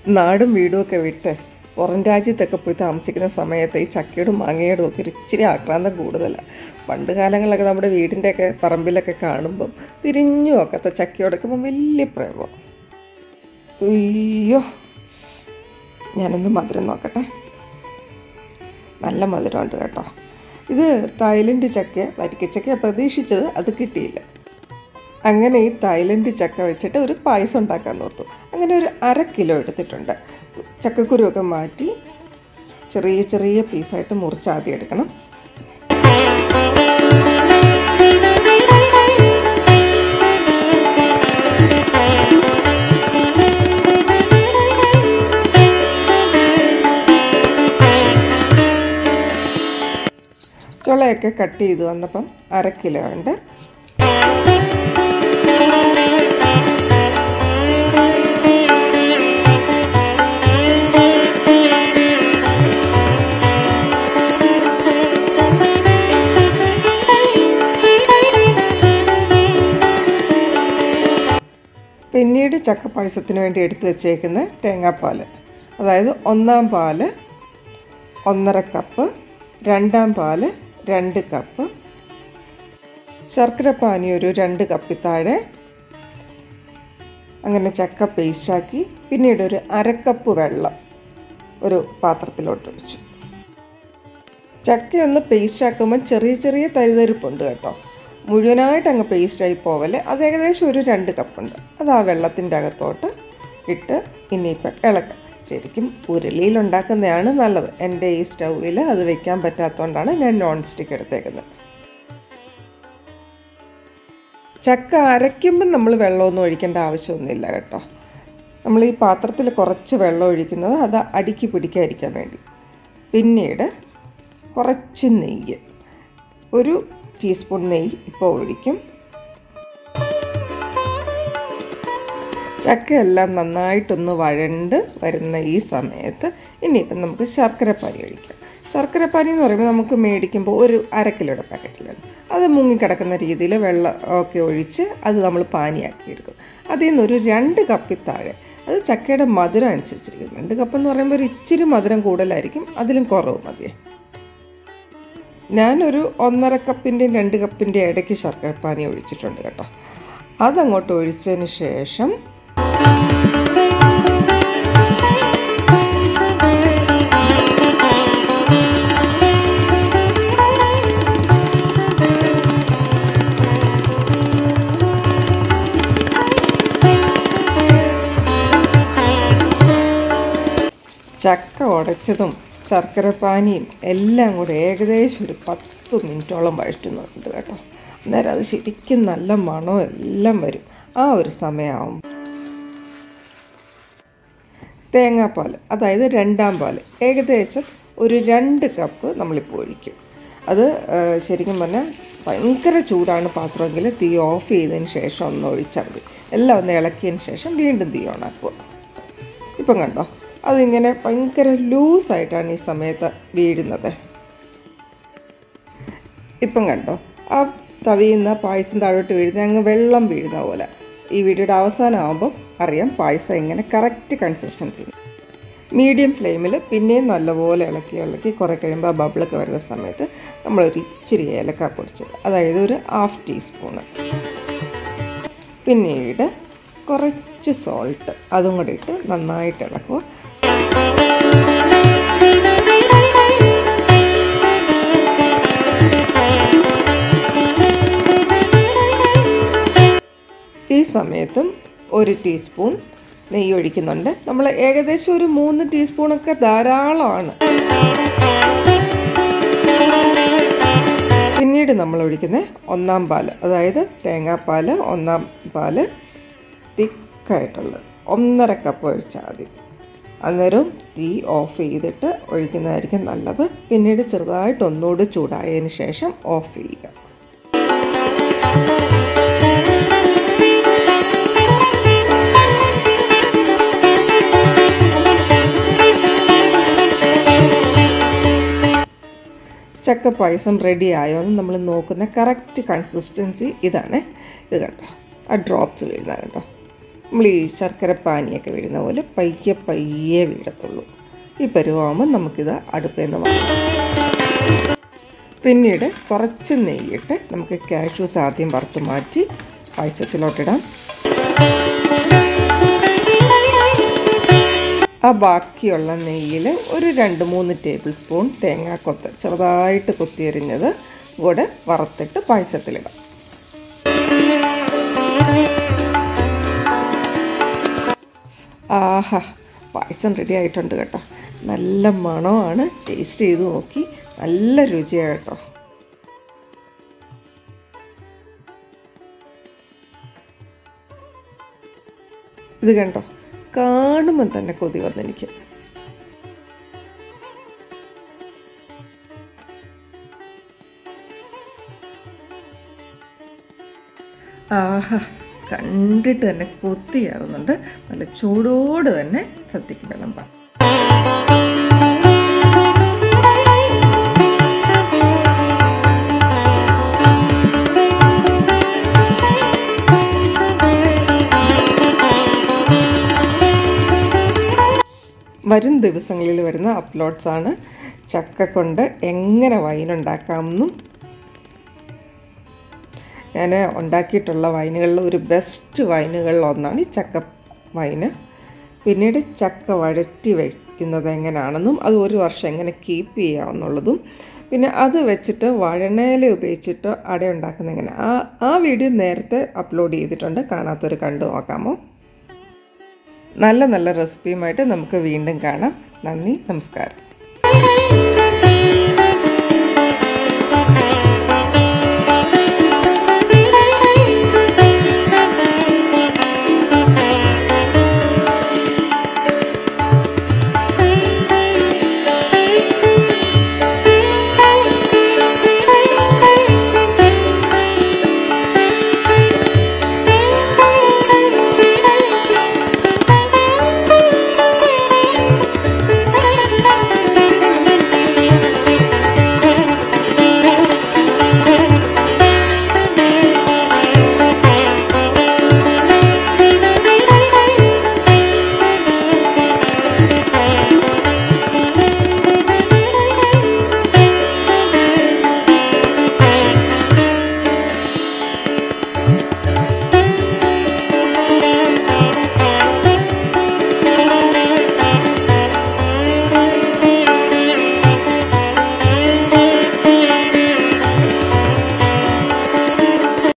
നാടും വീടുമൊക്കെ വിട്ട് പുറം രാജ്യത്തൊക്കെ പോയി താമസിക്കുന്ന സമയത്ത് ഈ ചക്കയോടും മാങ്ങയോടും ഒക്കെ ഒരു ഇച്ചിരി ആക്രാന്തം കൂടുതലാണ് പണ്ട് കാലങ്ങളിലൊക്കെ നമ്മുടെ വീടിൻ്റെയൊക്കെ പറമ്പിലൊക്കെ കാണുമ്പം തിരിഞ്ഞു നോക്കാത്ത ചക്കയോടൊക്കെ ഇപ്പം വലിയ പ്രേമം അയ്യോ ഞാനൊന്ന് മധുരം നോക്കട്ടെ നല്ല മധുരമുണ്ട് കേട്ടോ ഇത് തായ്ലൻഡ് ചക്ക വരിക്കച്ചക്ക പ്രതീക്ഷിച്ചത് അത് കിട്ടിയില്ല അങ്ങനെ ഈ തായ്ലൻഡ് ചക്ക വെച്ചിട്ട് ഒരു പായസം ഉണ്ടാക്കാൻ ഓർത്തു അങ്ങനെ ഒരു അര കിലോ എടുത്തിട്ടുണ്ട് ചക്കക്കുരുവൊക്കെ മാറ്റി ചെറിയ ചെറിയ പീസായിട്ട് മുറിച്ച് ആദ്യം എടുക്കണം ചുളയൊക്കെ കട്ട് ചെയ്ത് വന്നപ്പം അര കിലോ ഉണ്ട് പിന്നീട് ചക്ക പായസത്തിന് വേണ്ടി എടുത്തു വച്ചേക്കുന്ന തേങ്ങാപ്പാൽ അതായത് ഒന്നാം പാല് ഒന്നര കപ്പ് രണ്ടാം പാല് രണ്ട് കപ്പ് ശർക്കര പാനി ഒരു രണ്ട് കപ്പി താഴെ അങ്ങനെ ചക്ക പേസ്റ്റാക്കി പിന്നീട് ഒരു അരക്കപ്പ് വെള്ളം ഒരു പാത്രത്തിലോട്ട് ഒഴിച്ചു ചക്ക ഒന്ന് പേസ്റ്റ് ആക്കുമ്പോൾ ചെറിയ ചെറിയ തരിതരിപ്പുണ്ട് കേട്ടോ മുഴുവനായിട്ട് അങ്ങ് പേസ്റ്റായി പോവല്ലേ അത് ഏകദേശം ഒരു രണ്ട് കപ്പുണ്ട് അത് ആ വെള്ളത്തിൻ്റെ അകത്തോട്ട് ഇട്ട് ഇനിയിപ്പോൾ ഇളക്കാം ശരിക്കും ഉരുളിയിൽ ഉണ്ടാക്കുന്നതാണ് നല്ലത് എൻ്റെ ഈ സ്റ്റൗവിൽ അത് വെക്കാൻ പറ്റാത്തതുകൊണ്ടാണ് ഞാൻ നോൺ സ്റ്റിക്ക് എടുത്തേക്കുന്നത് ചക്ക അരയ്ക്കുമ്പം നമ്മൾ വെള്ളമൊന്നും ഒഴിക്കേണ്ട ആവശ്യമൊന്നുമില്ല കേട്ടോ നമ്മൾ ഈ പാത്രത്തിൽ കുറച്ച് വെള്ളം ഒഴിക്കുന്നത് അത് അടിക്ക് പിടിക്കാതിരിക്കാൻ വേണ്ടി പിന്നീട് കുറച്ച് നെയ്യ് ഒരു ടീസ്പൂൺ നെയ്യ് ഇപ്പോൾ ഒഴിക്കും ചക്കയെല്ലാം നന്നായിട്ടൊന്ന് വഴണ്ട് വരുന്ന ഈ സമയത്ത് ഇനിയിപ്പം നമുക്ക് ശർക്കരപ്പാനി ഒഴിക്കാം ശർക്കരപ്പാനി എന്ന് പറയുമ്പോൾ നമുക്ക് മേടിക്കുമ്പോൾ ഒരു അര കിലോയുടെ പാക്കറ്റിലാണ് അത് മുങ്ങിക്കിടക്കുന്ന രീതിയിൽ വെള്ളം ഒക്കെ ഒഴിച്ച് അത് നമ്മൾ പാനിയാക്കി എടുക്കും അതിൽ നിന്ന് ഒരു രണ്ട് കപ്പി താഴെ അത് ചക്കയുടെ മധുരം അനുസരിച്ചിരിക്കും രണ്ട് കപ്പ് എന്ന് പറയുമ്പോൾ ഒരു ഇച്ചിരി മധുരം കൂടുതലായിരിക്കും അതിലും കുറവ് മതിയേ ഞാനൊരു ഒന്നര കപ്പിൻ്റെയും രണ്ട് കപ്പിൻ്റെ ഇടയ്ക്ക് ശർക്കരപ്പാനി ഒഴിച്ചിട്ടുണ്ട് കേട്ടോ അതങ്ങോട്ട് ഒഴിച്ചതിന് ശേഷം ചക്ക ഉടച്ചതും ശർക്കരപ്പാനിയും എല്ലാം കൂടെ ഏകദേശം ഒരു പത്ത് മിനിറ്റോളം വഴറ്റുന്നുണ്ട് കേട്ടോ അന്നേരം അത് ശരിക്കും നല്ല മണവും എല്ലാം വരും ആ ഒരു സമയമാവും തേങ്ങാപ്പാൽ അതായത് രണ്ടാം പാൽ ഏകദേശം ഒരു രണ്ട് കപ്പ് നമ്മളിപ്പോൾ ഒഴിക്കും അത് ആ, ശരിക്കും പറഞ്ഞാൽ ഭയങ്കര ചൂടാണ് പാത്രമെങ്കിൽ തീ ഓഫ് ചെയ്തതിന് ശേഷം ഒന്ന് ഒഴിച്ചാൽ മതി എല്ലാം ഒന്ന് ഇളക്കിയതിന് ശേഷം വീണ്ടും തീ ഓണാക്കുക ഇപ്പം കണ്ടോ അതിങ്ങനെ ഭയങ്കര ലൂസായിട്ടാണ് ഈ സമയത്ത് വീഴുന്നത് ഇപ്പം കണ്ടോ ആ തവിയിൽ നിന്ന് പായസം താഴോട്ട് വീഴുന്ന അങ്ങ് വെള്ളം വീഴുന്ന പോലെ ഈ വീഡിയോയുടെ അവസാനമാകുമ്പോൾ അറിയാം പായസം എങ്ങനെ കറക്റ്റ് കൺസിസ്റ്റൻസി മീഡിയം ഫ്ലെയിമിൽ പിന്നെയും നല്ലപോലെ ഇളക്കി ഇളക്കി കുറേ കഴിയുമ്പോൾ ആ ബബിളൊക്കെ വരുന്ന സമയത്ത് നമ്മളൊരു ഇച്ചിരി ഏലക്ക പൊടിച്ചത് അതായത് ഒരു ഹാഫ് ടീസ്പൂണ് പിന്നീട് കുറച്ച് സോൾട്ട് അതും കൂടി ഇട്ട് നന്നായിട്ട് ഇളക്കുക ഈ സമയത്തും ഒരു ടീസ്പൂൺ നെയ്യ് ഒഴിക്കുന്നുണ്ട് നമ്മൾ ഏകദേശം ഒരു മൂന്ന് ടീസ്പൂണൊക്കെ ധാരാളമാണ് പിന്നീട് നമ്മൾ ഒഴിക്കുന്നത് ഒന്നാം പാല് അതായത് തേങ്ങാപ്പാൽ ഒന്നാം പാല് തിക്കായിട്ടുള്ളത് ഒന്നര കപ്പ് ഒഴിച്ചാൽ മതി അന്നേരം തീ ഓഫ് ചെയ്തിട്ട് ഒഴിക്കുന്നതായിരിക്കും നല്ലത് പിന്നീട് ചെറുതായിട്ട് ഒന്നുകൂടി ചൂടായതിന് ശേഷം ഓഫ് ചെയ്യുക ചക്ക പായസം റെഡി ആയോ എന്ന് നമ്മൾ നോക്കുന്ന കറക്റ്റ് കൺസിസ്റ്റൻസി ഇതാണ് ഇത് കണ്ടോ ആ ഡ്രോപ്സ് വീഴുന്ന കണ്ടോ നമ്മൾ ഈ ശർക്കര പാനിയൊക്കെ വീഴുന്ന പോലെ പയ്യെ പയ്യെ വീഴത്തുള്ളൂ ഈ പരുവാകുമ്പോൾ നമുക്കിത് അടുപ്പിൽ നിന്ന് വാങ്ങാം പിന്നീട് കുറച്ച് നെയ്യിട്ട് നമുക്ക് കാഷ്യൂസ് ആദ്യം വറുത്ത് മാറ്റി പായസത്തിലോട്ടിടാം ആ ബാക്കിയുള്ള നെയ്യിൽ ഒരു രണ്ട് മൂന്ന് ടേബിൾ സ്പൂൺ തേങ്ങാക്കൊത്ത് ചെറുതായിട്ട് കൊത്തിയരിഞ്ഞത് കൂടെ വറുത്തിട്ട് പായസത്തിലിടാം ആഹാ പായസം റെഡി ആയിട്ടുണ്ട് കേട്ടോ നല്ല മണമാണ് ടേസ്റ്റ് ചെയ്ത് നോക്കി നല്ല രുചിയാണ് കേട്ടോ ഇത് കണ്ടോ കാണുമ്പം തന്നെ കൊതി വന്നെനിക്ക് ആഹാ കണ്ടിട്ട് തന്നെ കൊത്തിയാറുന്നുണ്ട് നല്ല ചൂടോട് തന്നെ സദ്യക്ക് വിളമ്പാം വരും ദിവസങ്ങളിൽ വരുന്ന അപ്ലോഡ്സാണ് ചക്ക കൊണ്ട് എങ്ങനെ വൈനുണ്ടാക്കാമെന്നും ഞാൻ ഉണ്ടാക്കിയിട്ടുള്ള വൈനുകളിൽ ഒരു ബെസ്റ്റ് വൈനുകളിൽ ഒന്നാണ് ഈ ചക്ക വൈന് പിന്നീട് ചക്ക വഴറ്റി വയ്ക്കുന്നത് എങ്ങനെയാണെന്നും അത് ഒരു വർഷം എങ്ങനെ കീപ്പ് ചെയ്യാമെന്നുള്ളതും പിന്നെ അത് വെച്ചിട്ട് വഴണയില ഉപയോഗിച്ചിട്ട് അട ഉണ്ടാക്കുന്ന എങ്ങനെ ആ ആ വീഡിയോ നേരത്തെ അപ്ലോഡ് ചെയ്തിട്ടുണ്ട് കാണാത്തവർ കണ്ടു നോക്കാമോ നല്ല നല്ല റെസിപ്പിയുമായിട്ട് നമുക്ക് വീണ്ടും കാണാം നന്ദി നമസ്കാരം